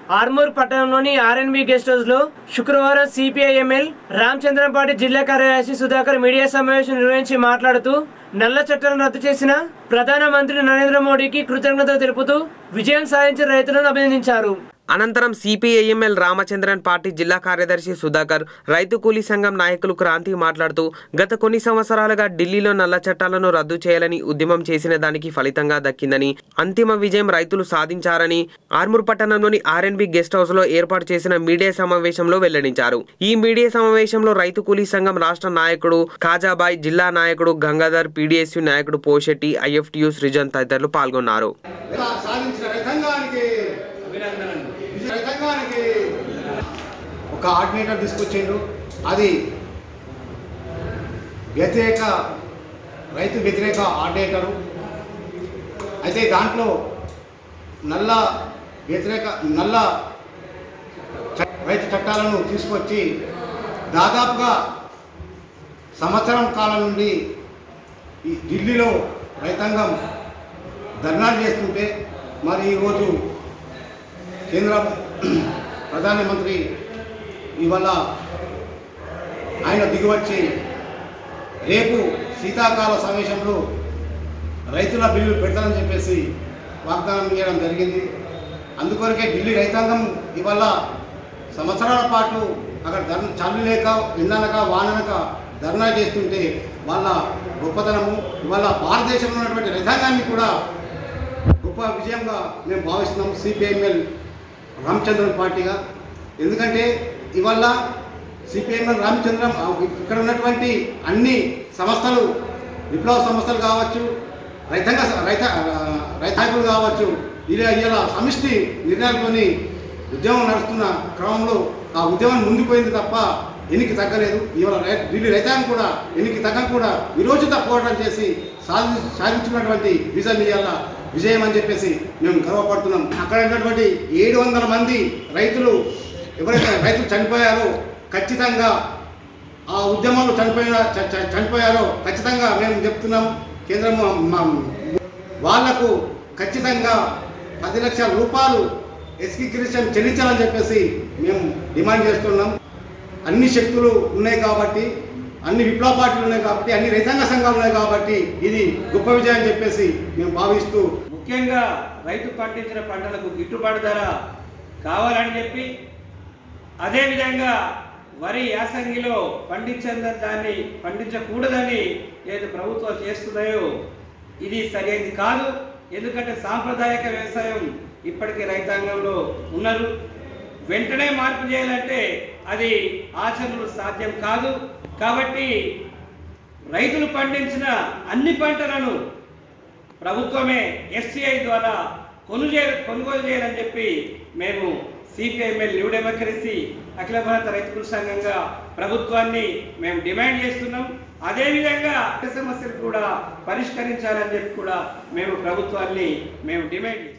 ఆర్మూర్ పట్టణంలోని R&B guest house లో శుక్రవారం సిపిఐఎంఎల్ రామచంద్రంపాటి జిల్లా కార్యదర్శి సుధాకర్ మీడియా సమావేశం నిర్వహించి మాట్లాడుతూ నల్ల చట్టాలను రద్దు చేసిన ప్రధానమంత్రి నరేంద్ర మోడీకి కృతజ్ఞతలు తెలుపుతూ విజయం సాధించిన రైతులను అభినందించారు అనంతరం సిపిఐఎంఎల్ రామచంద్రన్ పార్టీ జిల్లా కార్యదర్శి సుధాకర్ రైతు కూలీ సంఘం నాయకులు క్రాంతి మాట్లాడుతూ గత కొన్ని సంవత్సరాలుగా ఢిల్లీలో నల్ల చట్టాలను రద్దు చేయాలని ఉద్యమం చేసిన దానికి ఫలితంగా దక్కిందని అంతిమ విజయం రైతులు సాధించారని ఆర్మూర్ పట్టణంలోని ఆర్ఎన్బి గెస్ట్ హౌస్ లో ఏర్పాటు చేసిన మీడియా సమావేశంలో వెల్లడించారు ఈ మీడియా సమావేశంలో రైతు కూలీ సంఘం రాష్ట్ర నాయకుడు కాజాబాయ్ జిల్లా నాయకుడు గంగాధర్ పీడీఎస్యు నాయకుడు పోషెట్టి ఐఎఫ్టియు సృజన్ తదితరులు పాల్గొన్నారు ఇలా సాధించిన రైతాంగానికి అభినందనలు విజయ రైతాంగానికి ఒక ఆర్డినేటర్ తీసుకొచ్చిండు అది వ్యతిరేక రైతు వ్యతిరేక ఆర్డినేటరు అయితే దాంట్లో నల్ల వ్యతిరేక నల్ల చ- రైతు చట్టాలను తీసుకొచ్చి దాదాపుగా సంవత్సరం కాలం నుండి ఈ ఢిల్లీలో రైతాంగం ధర్నాలు చేస్తుంటే మరి ఈరోజు కేంద్ర ప్రధానమంత్రి ఇవాళ ఆయన దిగువచ్చి రేపు శీతాకాల సమావేశంలో రైతుల బిల్లు పెడతానని చెప్పేసి వాగ్దానం చేయడం జరిగింది అందుకొరకే ఢిల్లీ రైతాంగం ఇవాళ సంవత్సరాల పాటు అక్కడ ధర్మ చల్లు లేక ఎండనక వాననక ధర్నా చేస్తుంటే వాళ్ళ గొప్పతనము ఇవాళ భారతదేశంలో ఉన్నటువంటి రైతాంగాన్ని కూడా గొప్ప విజయంగా మేము భావిస్తున్నాం సిపిఐఎంఎల్ రామచంద్రన్ పార్టీగా ఎందుకంటే ఇవాళ సిపిఐఎంఎల్ రామచంద్రం ఇక్కడ ఉన్నటువంటి అన్ని సంస్థలు విప్లవ సంస్థలు కావచ్చు రైతాంగ రైత రైతాంగులు కావచ్చు ఇలా ఇలా సమిష్టి నిర్ణయాలతోని ఉద్యమం నడుస్తున్న క్రమంలో ఆ ఉద్యమం ముందుకు పోయింది తప్ప ఎన్నికి తగ్గలేదు ఇవాళ రై ఢిల్లీ రైతాంగం కూడా ఎన్నికి తగ్గక కూడా విరోచిత పోరాటం చేసి సాధి సాధించుకున్నటువంటి విజయం ఇవాళ విజయం అని చెప్పేసి మేము గర్వపడుతున్నాం అక్కడ ఉన్నటువంటి ఏడు వందల మంది రైతులు ఎవరైతే రైతులు చనిపోయారో ఖచ్చితంగా ఆ ఉద్యమంలో చనిపోయిన చ- చ- చనిపోయారో ఖచ్చితంగా మేము చెప్తున్నాం కేంద్రం మా- వాళ్లకు ఖచ్చితంగా పది లక్షల రూపాయలు ఎస్కిక్రిషన్ చెల్లించాలని చెప్పేసి మేము డిమాండ్ చేస్తున్నాం అన్ని శక్తులు ఉన్నాయి కాబట్టి అన్ని విప్లవ పార్టీలు ఉన్నాయి కాబట్టి అన్ని రైతాంగ సంఘాలు ఉన్నాయి కాబట్టి ఇది గొప్ప విజయం అని చెప్పేసి మేము భావిస్తూ ముఖ్యంగా రైతు పండించిన పంటలకు గిట్టుబాటు ధర కావాలని చెప్పి అదేవిధంగా వరి యాసంగిలో పండించిన దాన్ని పండించకూడదని ఏది ప్రభుత్వం చేస్తున్నాయో ఇది సరైనది కాదు ఎందుకంటే సాంప్రదాయక వ్యవసాయం ఇప్పటికీ రైతాంగంలో ఉన్నారు వెంటనే మార్పు చేయాలంటే అది ఆచరణలు సాధ్యం కాదు కాబట్టి రైతులు పండించిన అన్ని పంటలను ప్రభుత్వమే ఎఫ్సిఐ ద్వారా కొను చే కొనుగోలు చేయాలని చెప్పి మేము సిపిఐఎంఎల్ న్యూ డెమోక్రసీ అఖిల భారత రైతుల సంఘంగా ప్రభుత్వాన్ని మేము డిమాండ్ చేస్తున్నాం అదేవిధంగా సమస్యలు కూడా పరిష్కరించాలని చెప్పి కూడా మేము ప్రభుత్వాన్ని మేము డిమాండ్ చేస్తున్నాం